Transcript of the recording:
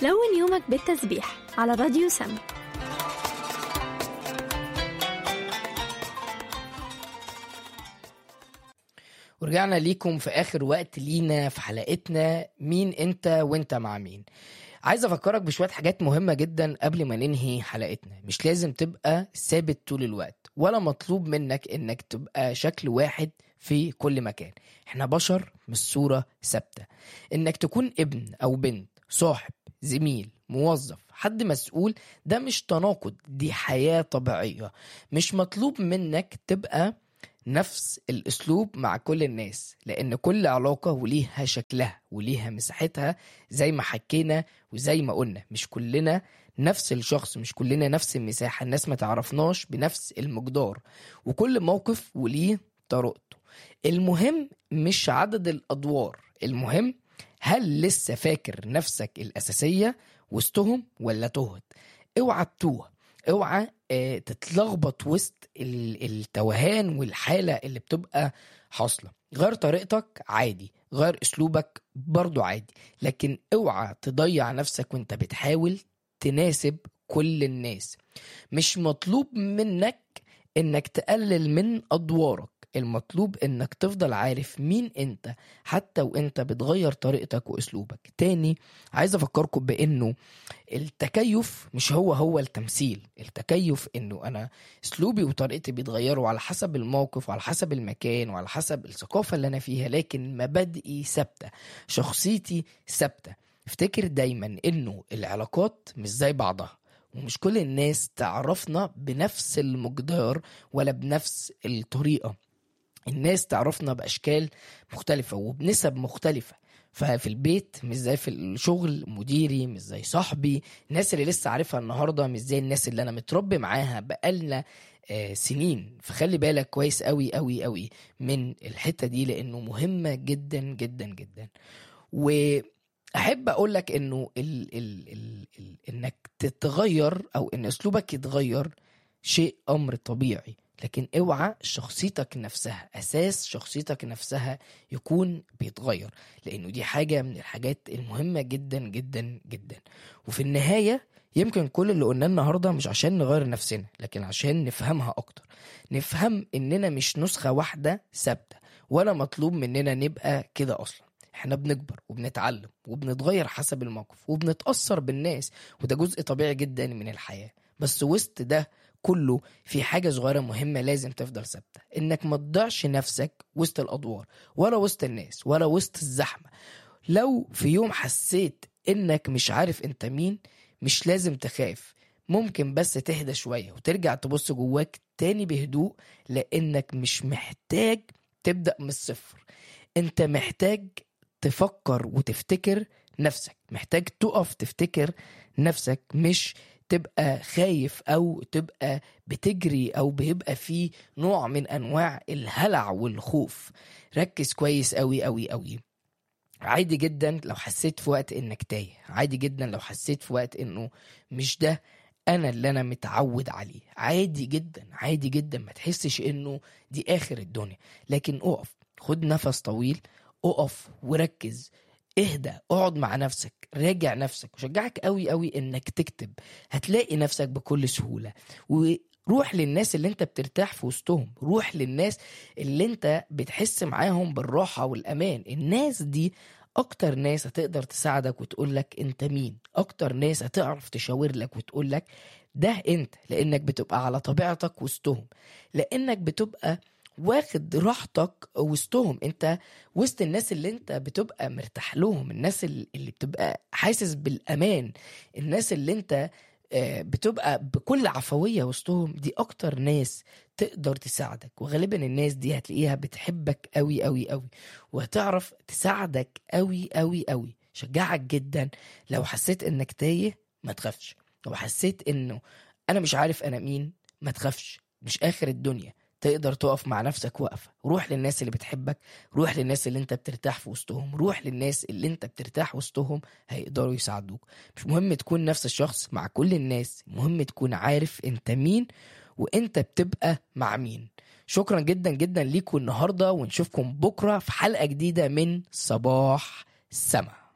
لون يومك بالتسبيح على راديو سم ورجعنا ليكم في اخر وقت لينا في حلقتنا مين انت وانت مع مين عايز افكرك بشويه حاجات مهمه جدا قبل ما ننهي حلقتنا مش لازم تبقى ثابت طول الوقت ولا مطلوب منك انك تبقى شكل واحد في كل مكان احنا بشر مش صوره ثابته انك تكون ابن او بنت صاحب زميل موظف حد مسؤول ده مش تناقض دي حياه طبيعيه مش مطلوب منك تبقى نفس الاسلوب مع كل الناس لان كل علاقه وليها شكلها وليها مساحتها زي ما حكينا وزي ما قلنا مش كلنا نفس الشخص مش كلنا نفس المساحه الناس ما تعرفناش بنفس المقدار وكل موقف وليه طريقته المهم مش عدد الادوار المهم هل لسه فاكر نفسك الاساسيه وسطهم ولا تهت اوعى تتوه اوعى آه، تتلخبط وسط ال- التوهان والحالة اللي بتبقى حاصلة غير طريقتك عادي غير اسلوبك برضو عادي لكن اوعى تضيع نفسك وانت بتحاول تناسب كل الناس مش مطلوب منك انك تقلل من ادوارك المطلوب انك تفضل عارف مين انت حتى وانت بتغير طريقتك واسلوبك تاني عايز افكركم بانه التكيف مش هو هو التمثيل التكيف انه انا اسلوبي وطريقتي بيتغيروا على حسب الموقف وعلى حسب المكان وعلى حسب الثقافة اللي انا فيها لكن مبادئي ثابتة شخصيتي ثابتة افتكر دايما انه العلاقات مش زي بعضها ومش كل الناس تعرفنا بنفس المقدار ولا بنفس الطريقة الناس تعرفنا بأشكال مختلفة وبنسب مختلفة ففي البيت مش زي في الشغل مديري مش زي صاحبي الناس اللي لسه عارفها النهارده مش زي الناس اللي انا متربي معاها بقالنا آه، سنين فخلي بالك كويس قوي قوي قوي من الحته دي لانه مهمه جدا جدا جدا واحب اقول لك انه ال ال ال ال انك تتغير او ان اسلوبك يتغير شيء امر طبيعي لكن اوعى شخصيتك نفسها اساس شخصيتك نفسها يكون بيتغير لانه دي حاجه من الحاجات المهمه جدا جدا جدا وفي النهايه يمكن كل اللي قلناه النهارده مش عشان نغير نفسنا لكن عشان نفهمها اكتر نفهم اننا مش نسخه واحده ثابته ولا مطلوب مننا نبقى كده اصلا احنا بنكبر وبنتعلم وبنتغير حسب الموقف وبنتاثر بالناس وده جزء طبيعي جدا من الحياه بس وسط ده كله في حاجة صغيرة مهمة لازم تفضل ثابتة انك ما تضيعش نفسك وسط الادوار ولا وسط الناس ولا وسط الزحمة لو في يوم حسيت انك مش عارف انت مين مش لازم تخاف ممكن بس تهدى شوية وترجع تبص جواك تاني بهدوء لانك مش محتاج تبدأ من الصفر انت محتاج تفكر وتفتكر نفسك محتاج تقف تفتكر نفسك مش تبقى خايف او تبقى بتجري او بيبقى في نوع من انواع الهلع والخوف ركز كويس قوي قوي قوي عادي جدا لو حسيت في وقت انك تايه عادي جدا لو حسيت في وقت انه مش ده انا اللي انا متعود عليه عادي جدا عادي جدا ما تحسش انه دي اخر الدنيا لكن اقف خد نفس طويل اقف وركز اهدى اقعد مع نفسك راجع نفسك وشجعك قوي قوي انك تكتب هتلاقي نفسك بكل سهولة وروح للناس اللي انت بترتاح في وسطهم روح للناس اللي انت بتحس معاهم بالراحة والامان الناس دي اكتر ناس هتقدر تساعدك وتقول لك انت مين اكتر ناس هتعرف تشاور لك وتقول لك ده انت لانك بتبقى على طبيعتك وسطهم لانك بتبقى واخد راحتك وسطهم انت وسط الناس اللي انت بتبقى مرتاح لهم الناس اللي بتبقى حاسس بالامان الناس اللي انت آه، بتبقى بكل عفوية وسطهم دي اكتر ناس تقدر تساعدك وغالبا الناس دي هتلاقيها بتحبك قوي قوي قوي وهتعرف تساعدك قوي قوي قوي شجعك جدا لو حسيت انك تايه ما تخافش لو حسيت انه انا مش عارف انا مين ما تخافش مش اخر الدنيا تقدر تقف مع نفسك وقفة روح للناس اللي بتحبك روح للناس اللي انت بترتاح في وسطهم روح للناس اللي انت بترتاح وسطهم هيقدروا يساعدوك مش مهم تكون نفس الشخص مع كل الناس مهم تكون عارف انت مين وانت بتبقى مع مين شكرا جدا جدا ليكم النهارده ونشوفكم بكره في حلقه جديده من صباح سما